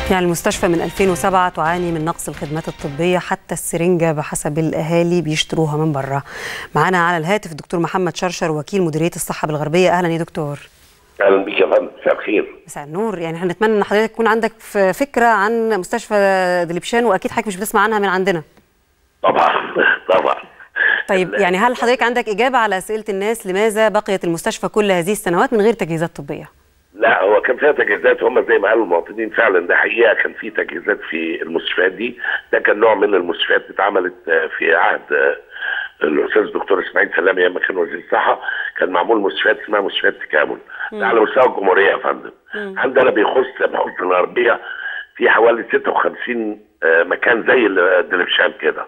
يعني المستشفى من 2007 تعاني من نقص الخدمات الطبية حتى السرنجة بحسب الأهالي بيشتروها من بره معانا على الهاتف الدكتور محمد شرشر وكيل مديرية الصحة بالغربية أهلا يا دكتور اهلا بك يا فندم مساء الخير مساء النور يعني احنا نتمنى ان حضرتك يكون عندك ف- فكرة عن مستشفى دلبشان وأكيد حضرتك مش بتسمع عنها من عندنا طبعا طبعا طيب يعني هل حضرتك عندك إجابة على أسئلة الناس لماذا بقيت المستشفى كل هذه السنوات من غير تجهيزات طبية؟ لا هو كان فيها تجهيزات هم زي ما قالوا المواطنين فعلا ده حقيقه كان في تجهيزات في المستشفيات دي ده كان نوع من المستشفيات اللي اتعملت آه، في عهد آه، الاستاذ الدكتور اسماعيل سلام ايام ما كان وزير الصحه كان معمول مستشفيات اسمها مستشفيات تكامل ده على مستوى الجمهوريه يا فندم عندنا بيخص بحوث الغربيه في حوالي 56 آه، مكان زي الدلبشان كده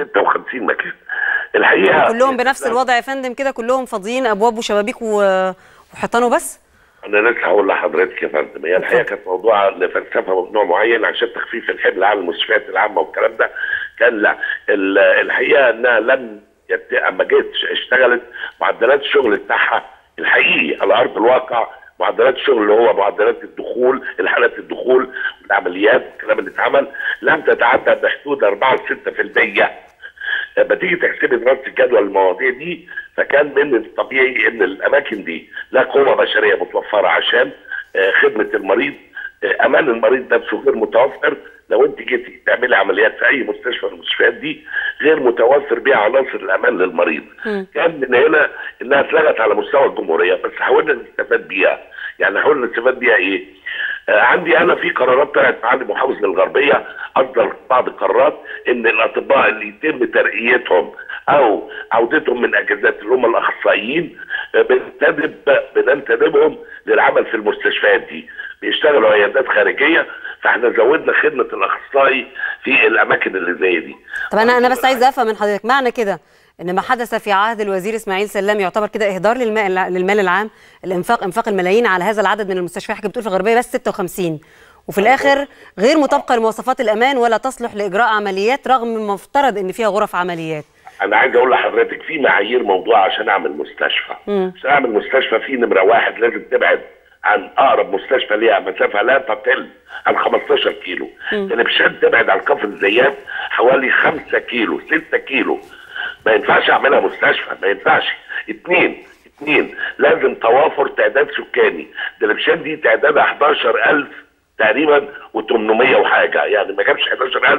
56 مكان الحقيقه كلهم بنفس الوضع يا فندم كده كلهم فاضيين أبواب وشبابيك و- وحيطان وبس؟ انا لسه هقول لحضرتك يا فندم هي الحقيقه كانت موضوع لفلسفه من نوع معين عشان تخفيف الحمل على المستشفيات العامه والكلام ده كان لا ال- الحقيقه انها لم يت... اما جيت اشتغلت معدلات الشغل بتاعها الحقيقي على ارض الواقع معدلات الشغل اللي هو معدلات الدخول الحالات الدخول والعمليات الكلام اللي اتعمل لم تتعدى بحدود 4 ل 6% لما تيجي تحسبي دراسه الجدوى المواضيع دي فكان من الطبيعي ان الاماكن دي لا قوه بشريه متوفره عشان آه، خدمه المريض آه، امان المريض نفسه غير متوفر لو انت جيتي تعملي عمليات في اي مستشفى من المستشفيات دي غير متوفر بيها عناصر الامان للمريض كان من هنا انها اتلغت على مستوى الجمهوريه بس حاولنا نستفاد بيها يعني حاولنا نستفاد بيها ايه؟ آه، عندي انا في قرارات طلعت معالي محافظ الغربيه اصدر بعض القرارات ان الاطباء اللي يتم ترقيتهم او عودتهم من اجازات اللي هم الاخصائيين آه، بننتدب بننتدبهم للعمل في المستشفيات دي بيشتغلوا عيادات خارجيه فاحنا زودنا خدمه الاخصائي في الاماكن اللي زي دي طب انا انا بس عايزه افهم من حضرتك معنى كده ان ما حدث في عهد الوزير اسماعيل سلام يعتبر كده اهدار للمال للمال العام الانفاق انفاق الملايين على هذا العدد من المستشفيات حضرتك بتقول في الغربيه بس 56 وفي الاخر غير مطابقه لمواصفات الامان ولا تصلح لاجراء عمليات رغم مفترض ان فيها غرف عمليات انا عايز اقول لحضرتك في معايير موضوع عشان اعمل مستشفى عشان اعمل مستشفى في نمره واحد لازم تبعد عن اقرب مستشفى ليها مسافه لا تقل عن 15 كيلو تلبشان تبعد عن كفر الزيات حوالي 5 كيلو 6 كيلو ما ينفعش اعملها مستشفى ما ينفعش اتنين اتنين لازم توافر تعداد سكاني دلبشان دي تعدادها 11000 تقريبا و800 وحاجه يعني ما جابش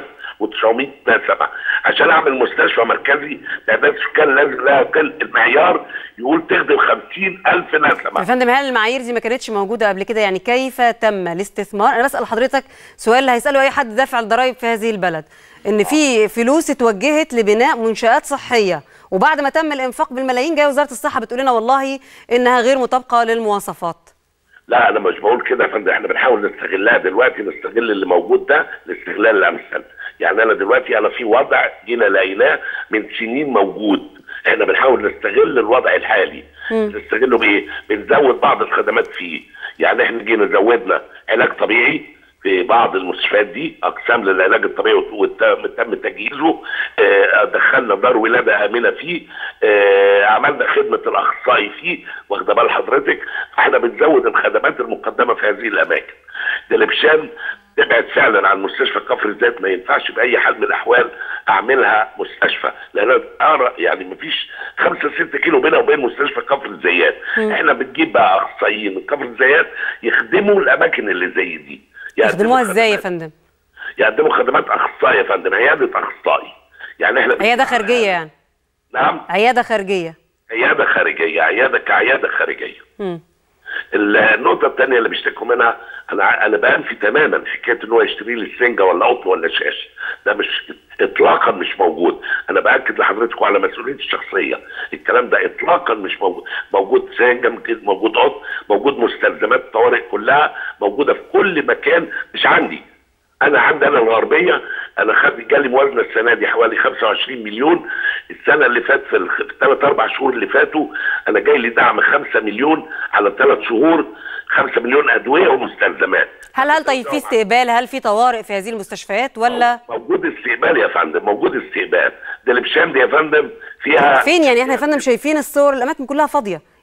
11900 نسمه عشان اعمل مستشفى مركزي تعداد سكان لازم لا يقل المعيار يقول تخدم 50000 نسمه يا فندم هل المعايير دي ما كانتش موجوده قبل كده يعني كيف تم الاستثمار انا بسال حضرتك سؤال اللي هيساله اي حد دافع الضرائب في هذه البلد ان في فلوس اتوجهت لبناء منشات صحيه وبعد ما تم الانفاق بالملايين جايه وزاره الصحه بتقول لنا والله انها غير مطابقه للمواصفات لا انا مش بقول كده يا فندم احنا بنحاول نستغلها دلوقتي نستغل اللي موجود ده لاستغلال الامثل يعني انا دلوقتي انا في وضع جينا لقيناه من سنين موجود احنا بنحاول نستغل الوضع الحالي نستغله بايه بنزود بعض الخدمات فيه يعني احنا جينا زودنا علاج طبيعي في بعض المستشفيات دي اقسام للعلاج الطبيعي وتم تم تجهيزه آه، دخلنا دار ولاده امنه فيه آه، عملنا خدمه الاخصائي فيه واخده بال حضرتك احنا بنزود الخدمات المقدمه في هذه الاماكن دلبشان تبعد فعلا عن مستشفى كفر الزيت ما ينفعش باي حال من الاحوال اعملها مستشفى لان أرى يعني ما فيش 5 6 كيلو بينها وبين مستشفى كفر الزيات احنا بنجيب بقى اخصائيين من كفر الزيات يخدموا الاماكن اللي زي دي يخدموها يقدموا ازاي يا خدمات- فندم يقدموا خدمات اخصائي يا فندم عياده اخصائي يعني احنا عياده خارجيه يعني نعم عياده خارجيه عياده خارجيه عياده كعياده خارجيه مم. النقطة الثانية اللي بيشتكوا منها أنا أنا بنفي تماما حكاية إن هو يشتري لي سنجة ولا قطن ولا شاشة ده مش إطلاقا مش موجود أنا بأكد لحضرتك وعلى مسؤوليتي الشخصية الكلام ده إطلاقا مش موجود موجود سنجة موجود قطن موجود مستلزمات الطوارئ كلها موجودة في كل مكان مش عندي انا عندي انا الغربيه انا خد جالي موازنه السنه دي حوالي 25 مليون السنه اللي فات في الثلاث اربع شهور اللي فاتوا انا جاي لي دعم 5 مليون على ثلاث شهور 5 مليون ادويه ومستلزمات هل هل طيب في استقبال هل في طوارئ في هذه المستشفيات ولا موجود استقبال يا فندم موجود استقبال دلبشان دي يا فندم فيها فين يعني احنا يا فندم شايفين الصور الاماكن كلها فاضيه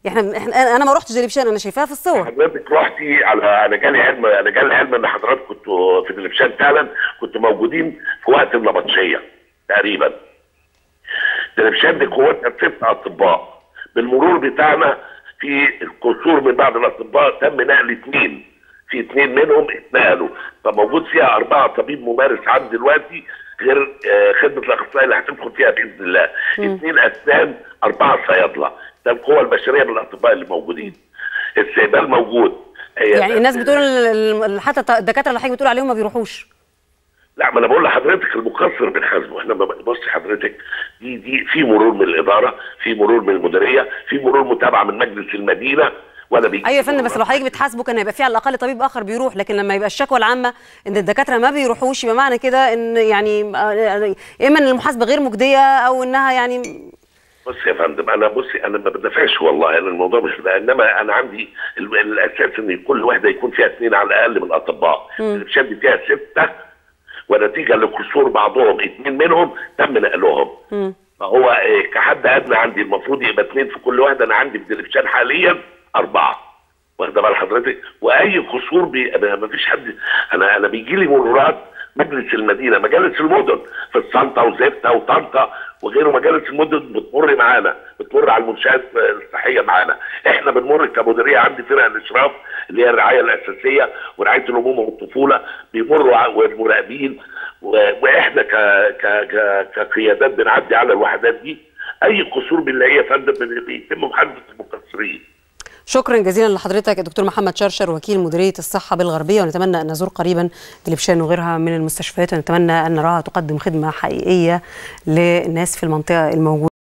احنا احنا انا ما رحتش دلبشان انا شايفاها في الصور حضرتك رحتي على انا جالي علم انا جالي علم ان حضرتك كنتوا في دلبشان فعلا كنتوا موجودين في وقت النبطشيه تقريبا دلبشان دي قوتها ست اطباء بالمرور بتاعنا في القصور من بعض الاطباء تم نقل اثنين في اثنين منهم اتنقلوا فموجود فيها اربعه طبيب ممارس عام دلوقتي غير آه، خدمه الاخصائي اللي هتدخل فيها باذن الله اثنين اسنان اربعه صيادله ده القوه البشريه من الاطباء اللي موجودين استقبال موجود هي يعني الناس بتقول ال- ال- حتى الدكاتره اللي حضرتك بتقول عليهم ما بيروحوش لا ما انا بقول لحضرتك المقصر بنحاسبه احنا ما بص حضرتك دي دي في مرور من الاداره في مرور من المديريه في مرور متابعه من مجلس المدينه ولا بيجي ايوه يا فندم بس لو حضرتك بتحاسبه كان هيبقى في على الاقل طبيب اخر بيروح لكن لما يبقى الشكوى العامه ان الدكاتره ما بيروحوش يبقى معنى كده ان يعني آه، يا اما ان المحاسبه غير مجديه او انها يعني بص يا فندم انا بصي انا ما بدافعش والله انا الموضوع مش ده انما انا عندي ال- الاساس ان كل واحده يكون فيها اثنين على الاقل من الاطباء الشد فيها سته ونتيجه لكسور بعضهم اثنين منهم تم نقلهم فهو إيه، كحد ادنى عندي المفروض يبقى اثنين في كل واحده انا عندي في دلبشان حاليا اربعه واخده بال حضرتك واي قصور بي... ما فيش حد انا انا بيجي لي مرورات مجلس المدينه مجالس المدن في الصنطه وزفته وطنطا وغيره مجالس المدن بتمر معانا بتمر على المنشات الصحيه معانا احنا بنمر كمديريه عندي فرق الاشراف اللي هي الرعايه الاساسيه ورعايه الامومه والطفوله بيمروا ع- والمراقبين و- واحنا ك... ك... ك... كقيادات بنعدي على الوحدات دي اي قصور بنلاقيها يا فندم بي- بيتم محاسبه المقصرين شكرا جزيلا لحضرتك الدكتور محمد شرشر وكيل مديريه الصحه بالغربيه ونتمنى ان نزور قريبا دلبشان وغيرها من المستشفيات ونتمنى ان نراها تقدم خدمه حقيقيه للناس في المنطقه الموجوده